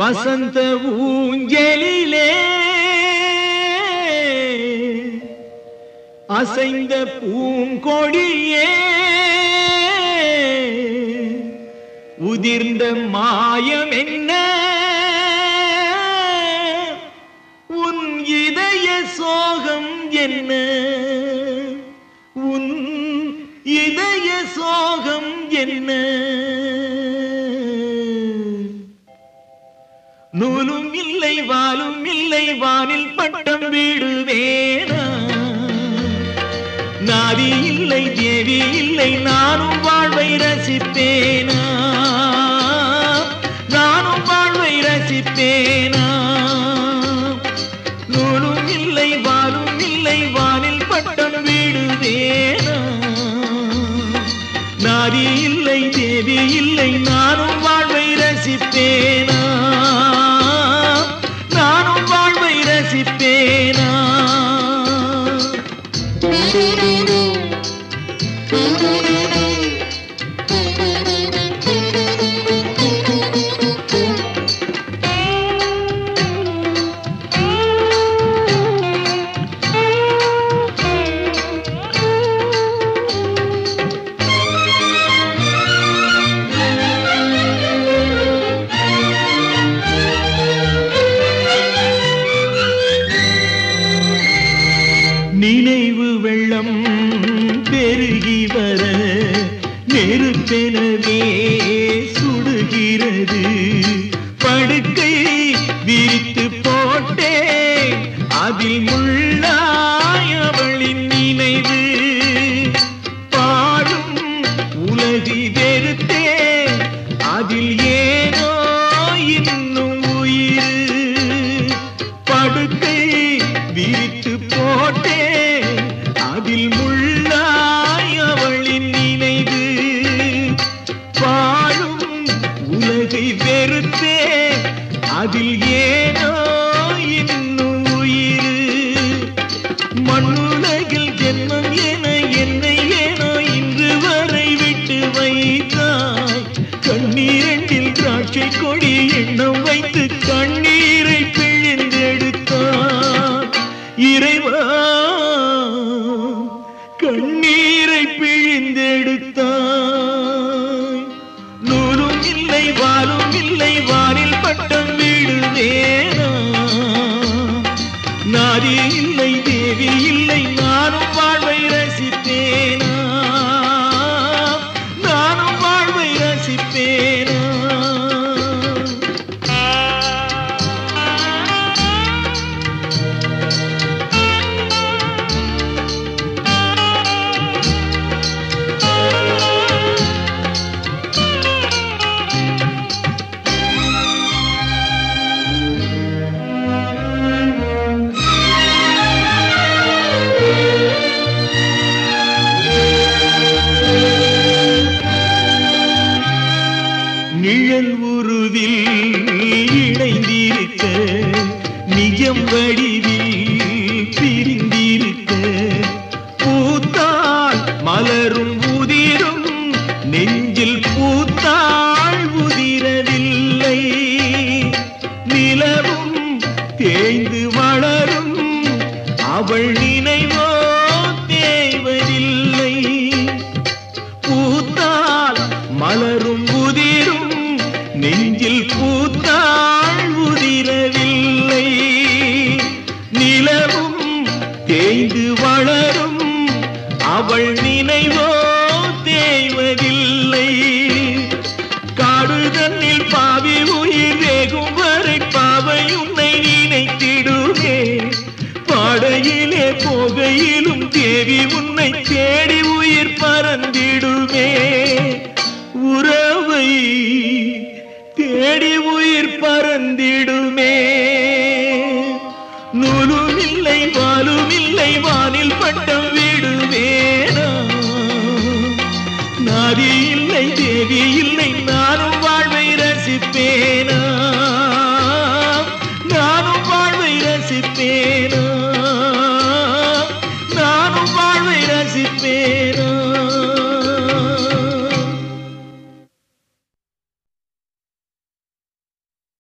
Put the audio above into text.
வசந்த ஊஞ்சலிலே அசைந்த பூங்கொடியே உதிர்ந்த மாயம் என்ன உன் இதய சோகம் என்ன உன் இதய சோகம் என்ன நூலும் இல்லை வாலும் இல்லை வானில் பட்டம் விடுவேனா நாதி இல்லை தேவி இல்லை நானும் வாழ்வை ரசிப்பேனா நானும் வாழ்வை ரசிப்பேனா நூலும் இல்லை வாலும் இல்லை வானில் பட்டம் விடுவேனா நாதி இல்லை தேவி இல்லை நானும் வாழ்வை ரசிப்பேனா நானும் வாழ்வை ரசிப்பேனா நினைவு வெள்ளம் பெருகி வர நெருப்பெனவே சுடுகிறது படுக்கை விரித்து போட்டே அதில் முள்ளாய் அவளின் நினைவு பாடும் உலகி வெறுத்தே அதில் ஏனோ இன்னும் உயிர் படுக்கை விரித்து போட்டே அதில் முள்ளாய் அவளின் நினைவு வாழும் உலகை வெறுத்தே அதில் ஏனோ இன்னும் உயிர் மண்ணுலகில் ஜென்மம் என என்னை ஏனோ இன்று வரை விட்டு வைத்தாய் கண்ணீரண்டில் திராட்சை கொடி எண்ணம் வைத்து கண்ணீரை பிழிந்தெடுத்தாய் இறைவா கண்ணீரை பிழிந்தெடுத்தாய் நூலும் இல்லை வாலும் இல்லை வானில் பட்டம் விடுவேனா நாதி இல்லை தேவி இல்லை நானும் வாழ்வை ரசிப்பேனா நானும் வாழ்வை ரசிப்பேனா நிழல் உருவில் இணைந்திருக்க நிஜம் வடிவில் பிரிந்திருக்க பூத்தாள் மலரும் உதிரும் நெஞ்சில் பூத்தாள் உதிரவில்லை நிலவும் தேய்ந்து வளரும் அவள் நினைவோ தேவதில்லை பூத்தால் மலரும் உதிரும் நெஞ்சில் பூத்தாள் உதிரவில்லை நிலவும் தேய்ந்து வளரும் அவள் நினைவோ தேய்வதில்லை காடு தன்னில் பாவி உயிர் வேகும் வரை பாவை உன்னை நினைத்திடுமே பாடையிலே போகையிலும் தேவி உன்னை தேடி உயிர் பறந்திடுமே உறவை தேடி உயிர் பறந்திடுமே நூலும் இல்லை வாலும் இல்லை வானில் பட்டம் விடுவேனா நாதி இல்லை தேவி இல்லை நானும் வாழ்வை ரசிப்பேனா நானும் வாழ்வை ரசிப்பேனா நானும் வாழ்வை ரசிப்பேன்